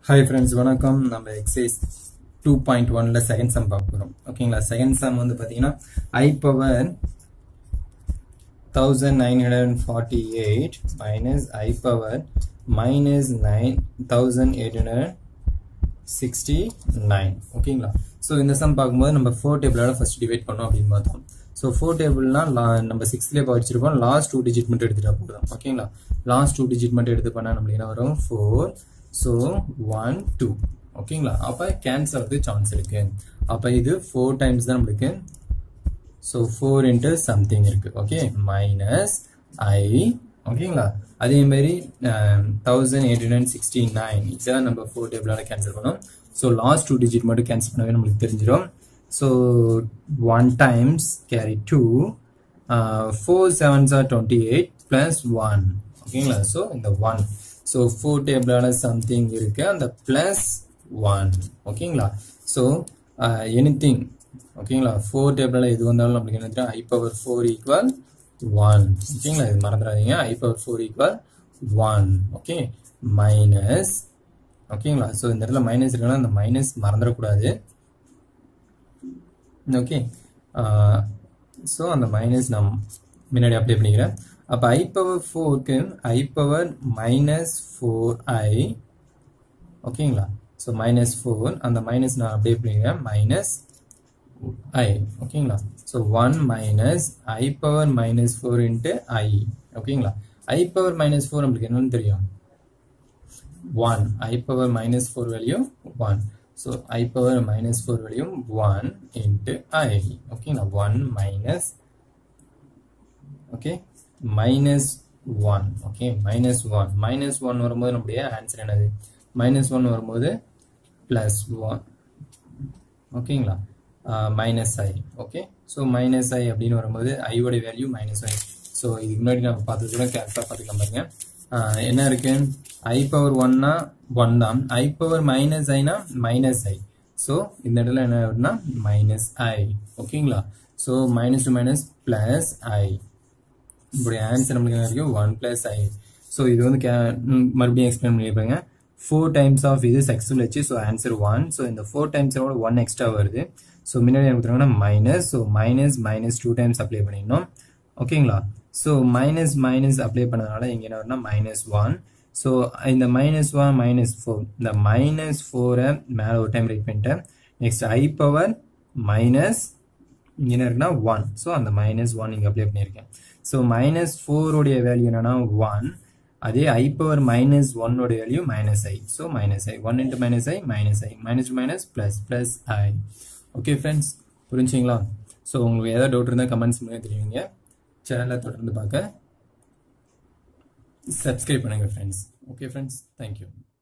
hi friends வணக்கம் நம்ம exercise two point ஒன்ல செகண்ட் சம் பார்க்க போகிறோம் ஓகேங்களா செகண்ட் சம் வந்து பார்த்தீங்கன்னா i power thousand nine hundred and forty eight minus i power minus nine thousand eight hundred sixty nine ஓகேங்களா ஸோ இந்த சம் பார்க்கும்போது நம்ம ஃபோர் டேபிளால ஃபர்ஸ்ட் டிவைட் பண்ணோம் அப்படின்னு பார்த்தோம் ஸோ ஃபோர் டேபிள்னா நம்ம சிக்ஸ்த்லேயே படிச்சிருப்போம் லாஸ்ட் டூ டிஜிட் மட்டும் எடுத்துட்டா போதும் ஓகேங்களா லாஸ்ட் டூ டிஜிட் மட்டும் எடுத்து பண்ணால் நம்மளுக்கு என்ன வரும் ஃபோர் ஸோ ஒன் டூ ஓகேங்களா அப்போ கேன்சல் ஆகுது சான்ஸ் இருக்கு அப்போ இது ஃபோர் டைம்ஸ் தான் நம்மளுக்கு ஸோ ஃபோர் இன்ட்டு சம்திங் இருக்கு ஓகே மைனஸ் ஐ ஓகேங்களா அதே மாதிரி thousand eight hundred sixty nine இதான் நம்ம ஃபோர் டேபிளால கேன்சல் பண்ணோம் ஸோ லாஸ்ட் டூ டிஜிட் மட்டும் கேன்சல் பண்ணவே நம்மளுக்கு தெரிஞ்சிடும் so one times carry two four sevens are twenty eight plus one ஓகேங்களா ஸோ இந்த ஒன் ஸோ ஃபோர் டேபிளால சம்திங் இருக்கு அந்த பிளஸ் ஒன் ஓகேங்களா ஸோ எனி திங் ஓகேங்களா ஃபோர் டேபிளால எது வந்தாலும் நம்மளுக்கு என்ன தெரியும் i power four equal one ஓகேங்களா இது மறந்துடாதீங்க i power four equal one okay minus ஓகேங்களா ஸோ இந்த இடத்துல மைனஸ் இருக்குன்னா அந்த மைனஸ் மறந்துடக்கூடாது ஓகே ஸோ அந்த மைனஸ் நான் முன்னாடி அப்ளை பண்ணிக்கிறேன் அப்போ ஐ பவர் ஃபோருக்கு i power minus four i ஓகேங்களா ஸோ மைனஸ் ஃபோர் அந்த மைனஸ் நான் அப்ளை பண்ணிக்கிறேன் மைனஸ் ஐ ஓகேங்களா so one minus i power minus four into i ஓகேங்களா ஐ பவர் மைனஸ் ஃபோர் நம்மளுக்கு என்னன்னு தெரியும் one i power minus four value one so i power minus four value one into i ஓகேங்களா one minus okay minus one okay minus one minus one வரும்போது நம்முடைய answer என்னது minus one வரும்போது plus one ஓகேங்களா minus i okay so minus i அப்படின்னு வரும்போது ஐயோட value minus i so இதுக்கு முன்னாடி நம்ம பார்த்தது கூட கரெக்டாக பார்த்துக்கலாம் பாருங்க என்ன இருக்கு ஐ பவர் ஒன்னா ஒன் தான் ஐ பவர் மைனஸ் ஐனா மைனஸ் ஐ ஸோ இந்த இடத்துல என்ன வருதுன்னா மைனஸ் ஐ ஓகேங்களா so minus two minus plus i இப்படி ஆன்சர் நம்மளுக்கு என்ன இருக்கு ஒன் பிளஸ் ஐ ஸோ இது வந்து மறுபடியும் எக்ஸ்பிளைன் பண்ணியிருப்பாங்க ஃபோர் டைம்ஸ் ஆஃப் இது சக்ஸஸ்ஃபுல் வச்சு ஸோ ஆன்சர் ஒன் ஸோ இந்த ஃபோர் டைம்ஸோட ஒன் எக்ஸ்ட்ரா வருது ஸோ முன்னாடி என்ன கொடுத்துருங்கன்னா minus so minus minus two times apply பண்ணிடணும் ஓகேங்களா ஸோ மைனஸ் மைனஸ் அப்ளை பண்ணதுனால இங்கே என்ன வரும்னா மைனஸ் ஒன் ஸோ இந்த மைனஸ் ஒன் மைனஸ் ஃபோர் இந்த மைனஸ் ஃபோரை மேலே ஒரு டைம் ரைட் பண்ணிட்டேன் நெக்ஸ்ட் ஐ பவர் மைனஸ் இங்கே என்ன இருக்குன்னா ஒன் ஸோ அந்த மைனஸ் ஒன் இங்கே அப்ளை பண்ணியிருக்கேன் ஸோ மைனஸ் ஃபோருடைய வேல்யூ என்னன்னா ஒன் அதே ஐ பவர் மைனஸ் ஒன்னோட value minus i so minus i one into minus i minus i minus minus plus plus i okay friends புரிஞ்சுங்களா so உங்களுக்கு ஏதாவது டவுட் இருந்தால் கமெண்ட்ஸ் மூலியம் தெரியுங்க சேனலை தொடர்ந்து பார்க்க சப்ஸ்கிரைப் பண்ணுங்கள் ஃப்ரெண்ட்ஸ் ஓகே ஃப்ரெண்ட்ஸ் தேங்க்யூ